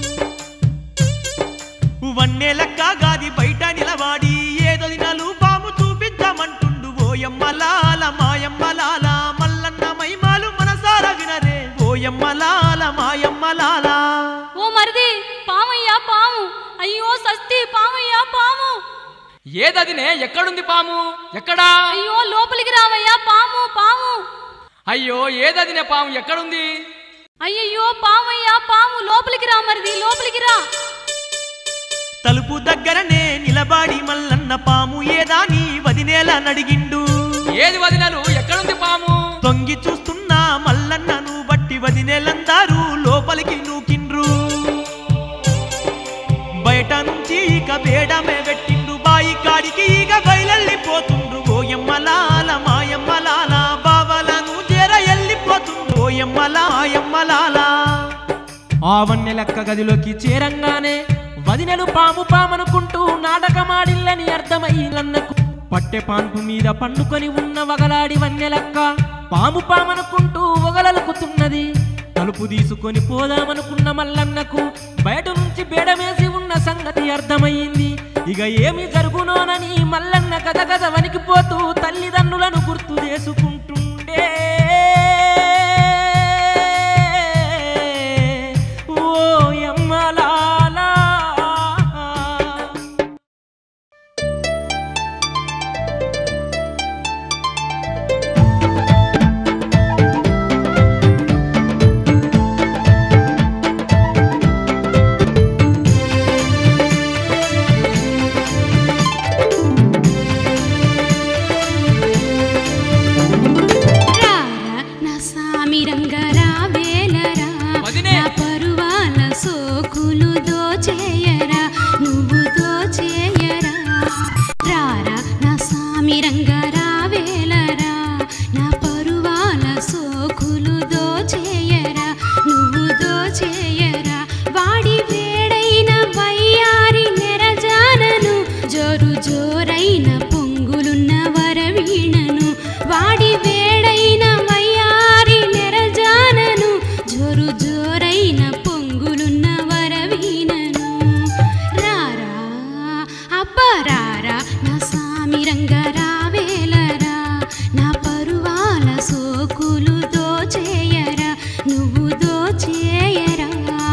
వన్నెలక్క గాది బయట నిలవాడి ఏదో దినాలు పాము చూపించమంటుండు ఓయమ్మలాల మాయమ్మలాల మల్లన్న మైమాలు మనసారా వినరే ఓయమ్మలాల మాయమ్మలాల ఓ మరిది పామయ్యా పాము అయ్యో సస్తి పామయ్యా పాము ఏదదినే ఎక్కడుంది పాము ఎక్కడా అయ్యో లోపలికి రావయ్యా పాము పాము అయ్యో ఏదదినే పాము ఎక్కడుంది అయ్యయ్యో పామయ్యా పాము లోపలికి రా మరిది లోపలికి రా తలుపు దగ్గరనే నిలబాడి మల్లన్న పాము ఏదా నీ వదినేలా నడిగిండు ఏది వదినలు ఎక్కడుంది పాము తొంగి చూస్తున్నా మల్లన్నను బట్టి వదినేలందారు లోపలికి నూకిండ్రు బయట నుంచి ఇక బేడమే పెట్టిండు బాయి కాడికి ఇక బయలెళ్ళిపోతుండ్రు ఓయమ్మలాల మాయమ్మలాల బావలను జర ఎల్లిపోతుండ్రు ఓయమ్మలా మాయమ్మలాల ఆవన్నె లెక్క గదిలోకి చేరంగానే వదినెలు పాము పామనుకుంటూ నాటకమాడిల్లని అర్థమయ్యినన్నకు పట్టె పాన్పు మీద పండుకొని ఉన్న వగలాడి వన్నెలక్క పాము పామనుకుంటూ ఒగలలుకుతున్నది తలుపు తీసుకొని పోదామనుకున్న మల్లన్నకు బయట నుంచి బేడమేసి ఉన్న సంగతి అర్థమయ్యింది ఇక ఏమి జరుగునోనని మల్లన్న గద గద వణికిపోతూ తల్లిదండ్రులను గుర్తు చేసుకుంటుండే ఓ యమ్మలాలా రారా నా సామి రంగరా వేలరా వదినే. నా పరువాల సోకులు దోచేయరా నువ్వు దోచేయరా రారా నా సామి రంగరా వేలరా నా పరువాల సోకులు దోచేయరా నువ్వు దోచేయరా వాడి వేడైన వయ్యారి నెరజానను జోరు జోరైన పొంగులున్న వరవీణను వాడి వేడైన వయ్యారి నెరజానను జోరు జోరైన పొంగులున్న వరవీణను రారా అబ్బా రారా నా సామి రంగరా వేలరా నా పరువాల సోకులు దోచేయరా నువ్వు దోచేయరా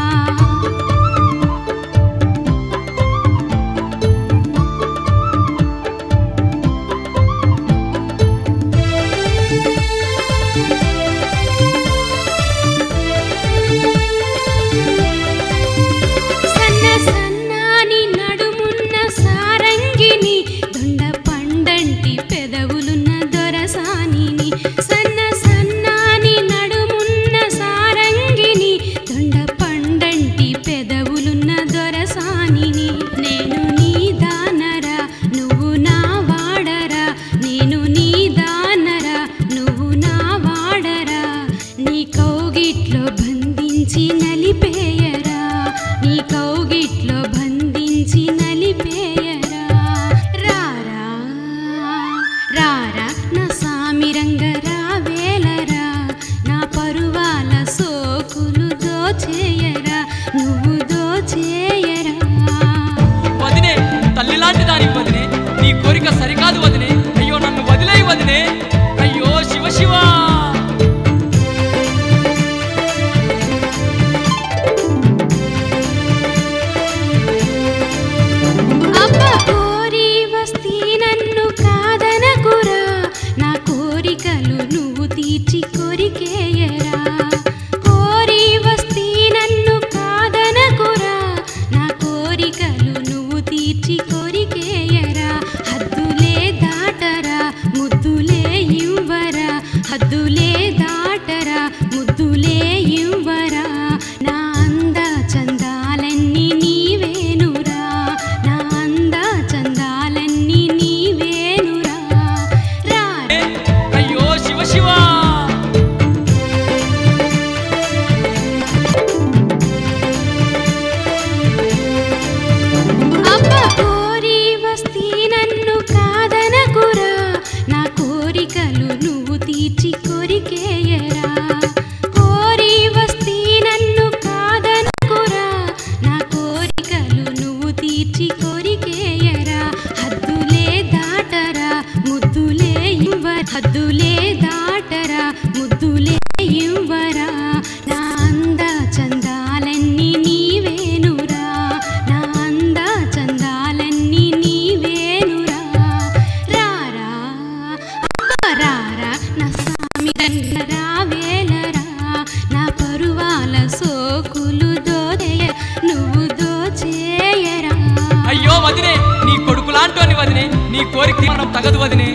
సన్న సన్నాని నడుమున్న సారంగిని దొండ పండంటి పెదవులున్న దొరసానిని సన్న సన్నాని నడుమున్న సారంగిని దొండ పండంటి పెదవులున్న దొరసానిని నేను నీ దానరా నువ్వు నా వాడరా నేను నీ దానరా నువ్వు నా వాడరా నీ కౌగిట్లో బంధించి నలిపేయరా నీ కౌగిట్లో బంధించి నలిపేయరా రారా రారా నా సామి రంగరా వేలరా నా పరువాల సోకులు దోచేయరా నువ్వు దోచేయరా వదినే తల్లి లాంటి దాని వదినే నీ కోరిక సరికాదు వదినే అయ్యో నన్ను వదిలేయి వదినే అయ్యో శివ శివ అబ్బ కోరి వస్తీ నన్ను కాదనకురా నా కోరికలు నువ్వు తీర్చి కోరికేయరా కోరి వస్తీ నన్ను కాదనకురా నా కోరికలు నువ్వు తీర్చి కోరికేయరా హద్దులే దాటరా ముద్దులే ఇవ్వరా హద్దులే దాటరా ముద్దులే ఇవ్వరా నా అంద చందాలన్నీ నీవేనురా నా అంద చందాలన్నీ నీవేనురా రా అయ్యో శివ శివ అబ్బ కోరి లాంటోని వదినే నీ కోరిక మనం తగదు వదినే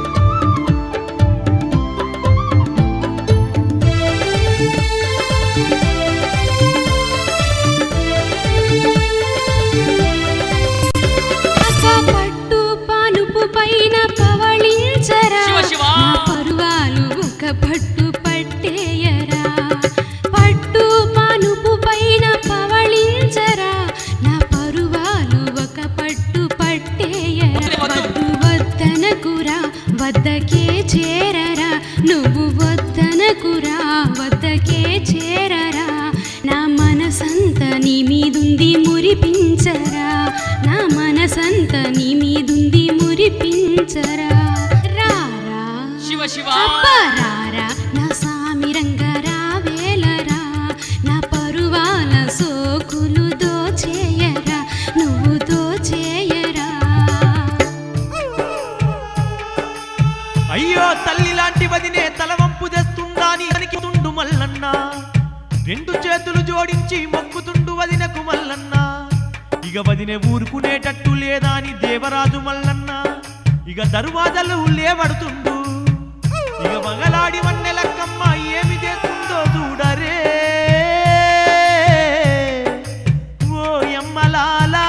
అక్క పట్టు పానుపు పైన పవళించరా శివ శివ. నా పరువాలు ఒక పట్టు పట్టేయరా పట్టు పానుపు పైన పవళించరా నా పరువాలు ఒక పట్టు పట్టేయరా పట్టు వద్దనకురా వద్దకే చేరరా నువ్వు వద్దనకురా వద్దకే చేరరా నా మనసంత నీ మీదుంది మురిపించరా నా మనసంత నీ మీదుంది మురిపించరా రారా శివ శివ అబ్బా రారా నా సామిరంగా రావేలరా నా పరువాల సోకులు దోచేయరా నువ్వు దోచేయరా అయ్యో తల్లి లాంటి వదినే తలవంపు తెస్తుందా అని తనకి తుండు మల్లన్న రెండు చేతులు జోడించి మొక్కుతుండు వదినకు మల్లన్న ఇక వదినే ఊరుకునేటట్టు లేదా అని దేవరాజు మల్లన్న ఇక దర్వాజలు లేవడుతుండు ఇక మగలాడి వన్నెలక్కమ్మ ఏమి చేస్తుందో చూడరే ఓ ఎమ్మలాలా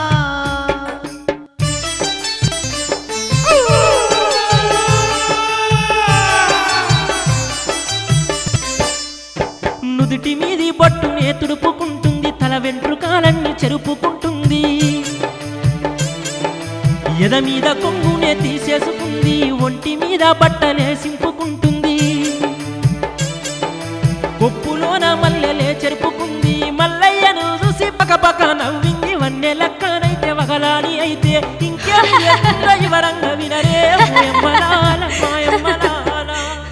నుదుటి మీది బొట్టునే తుడుపుకుంటుంది తల వెంట్రుకాలన్నీ చెరుపుకుంటుంది ఎద మీద కొంగునే తీసేసుకుంది ఒంటి మీద బట్టలే సింపుకుంటుంది కొప్పులోన మల్లెలే చెరుపుకుంది మల్లయ్యను చూసి పకపక నవ్వింది వన్నె లెక్కనైతే వగలాడి అయితే ఇంకేం చేస్తుందో వివరంగా వినరే మాయమ్మలాల మాయమ్మలాల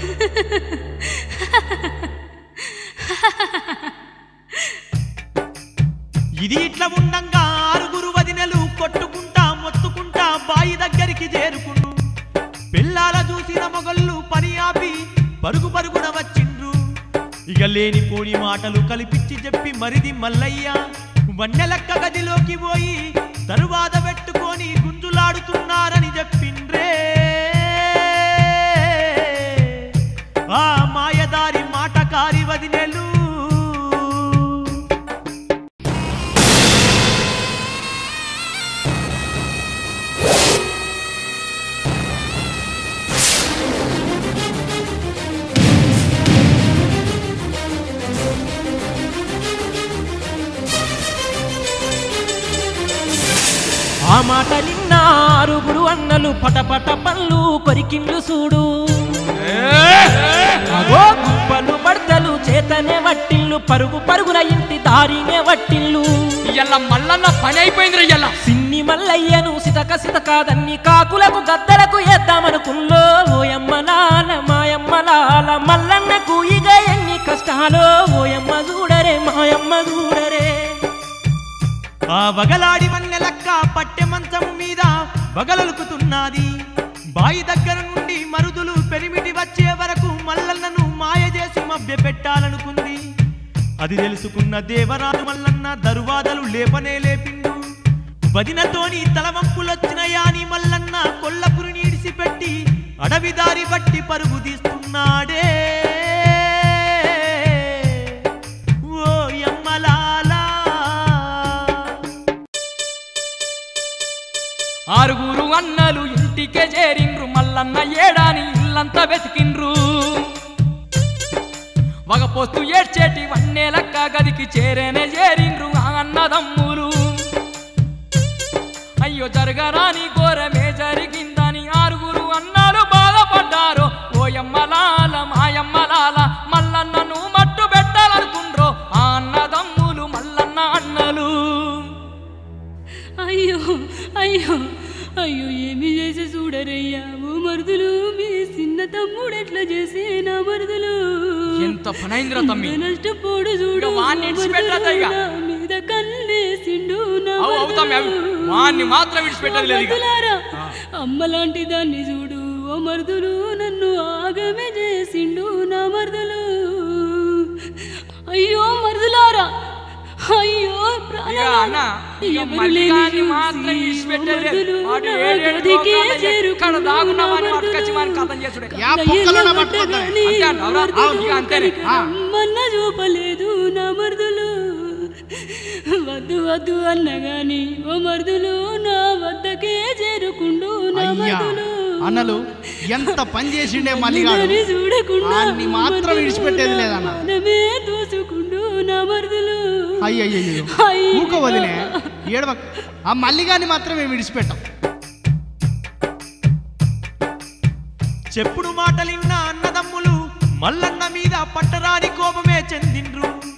ఇది ఇట్లా ఉండంగా ఆరుగురు వదినలు కొట్టుకుంటా మొత్తుకుంటా బాయి దగ్గరికి చేరుకుండు పిల్లాల చూసిన మొగళ్ళు పని ఆపి పరుగు పరుగున వచ్చిండ్రు ఇక లేని పోని మాటలు కలిపిచ్చి చెప్పి మరిది మల్లయ్య వన్నెలక్క గదిలోకి పోయి తరువాత పెట్టుకొని గుంజులాడుతున్నారని చెప్పిండ్రే ఆ మాయదారి మాటకారి వదినెలు ఆ మాట నిన్న ఆరుగురు అన్నలు పటపట పళ్ళు కొరికిండ్లు చూడు అగో గుప్పలు బడతలు చేతనే వట్టిల్లు పరుగు పరుగున ఇంటి దారినే వట్టిల్లు ఇయ్యాల మల్లన్న పని అయిపోయింది ఇయ్యాల సిన్ని మల్లయ్యను సితక సితకాదన్ని కాకులకు గద్దలకు ఏద్దామనుకుల్లో ఓయమ్మ నాల మాయమ్మ లాల మల్లన్నకు ఇక ఎన్ని కష్టాలో ఓయమ్మ చూడరే మాయమ్మ చూడరే ఆ వగలాడి వన్నెలక్క పట్టె మంచం మీద వగలలుకుతున్నది బాయి దగ్గర నుండి మరుదులు పెరిమిటి వచ్చే వరకు మల్లన్నను మాయ చేసి మభ్య పెట్టాలనుకుంది అది తెలుసుకున్న దేవరాజు మల్లన్న దరువాదలు లేపనే లేపిండు వదినతోని తలవంపులొచ్చినయా అని మల్లన్న కొల్లపురి నీడిసిపెట్టి అడవి దారి బట్టి పరుగు తీస్తున్నాడే ఓ యమ్మలాలా ఆరుగురు అన్నలు ఇంటికే చేరిండ్రు మల్లన్న ఏడాని ఇల్లంతా వెతికిండ్రు వగపోస్తూ ఏడ్చేటి వన్నేలక్క గదికి చేరేనే చేరిండ్రు ఆ అన్నదమ్ములు అయ్యో జరగరాని ఘోరమే జరిగిందని ఆరుగురు అన్నారు బాధపడ్డారు ఓయమ్మలాల మాయమ్మలాల మల్లన్నను మట్టు పెట్టాలనుకుండ్రో ఆ అన్నదమ్ములు మల్లన్న అన్నలు అయ్యో అయ్యో అయ్యో ఏమి చేసి చూడరయ్యా ఓ మరుదులు మీ చిన్న తమ్ముడు ఎట్లా చేసే నా మరుదులు ఎంత పనైందిరా తమ్మి ఎంత నష్టపోడు చూడు ఇక వాణ్ణి విడిచిపెట్టొద్దా ఇక? నా మీద కన్నేసిండు నా అవు అవు తమ్మి అవి వాణ్ణి మాత్రం విడిచిపెట్టదు లేదు ఇక. మరుదులారా, అమ్మలాంటి దాన్ని చూడు ఓ మరుదులు నన్ను ఆగమే చేసిండు నా మరుదులు అయ్యో మరుదులారా అయ్యో ఇక అన్న ఇక ఎవరు మల్లిగాన్ని లేని మాత్రం చూసి విడిచిపెట్టేది మరుదులు వాడు నా ఏడేడు గదికే లోకాల ఎక్కడ చేరుకున్న దాగున్నామని నా పట్టుకొచ్చి మన మరుదులు. కథం చేసుడే యా పొక్కలన్న పట్టుకుంటాయి అంతే అంటావా? మరుదులు ఇక అంతేనే. ఆ. మన్న చూపలేదు నా మరుదులు వద్దు వద్దు అన్నగాని ఓ మరుదులు నా వద్దకే చేరుకుండు నా అయ్యా మరుదులు అన్నలు ఎంత పని చేసిండే మల్లిగాడు మల్లిగాని చూడకుండా ఆన్ని మాత్రం మరుదులు విడిచిపెట్టేది నా లేదన్న. మనమే దోసుకుండు నా మరుదులు అయ్యయ్యో అయ్యో. ఊక వదిలే ఏడవ ఆ మల్లిగాని మాత్రం మేము విడిచిపెట్టాం చెప్పుడు మాటలిన్న అన్నదమ్ములు మల్లన్న మీద పట్టరాని కోపమే చెందిండ్రు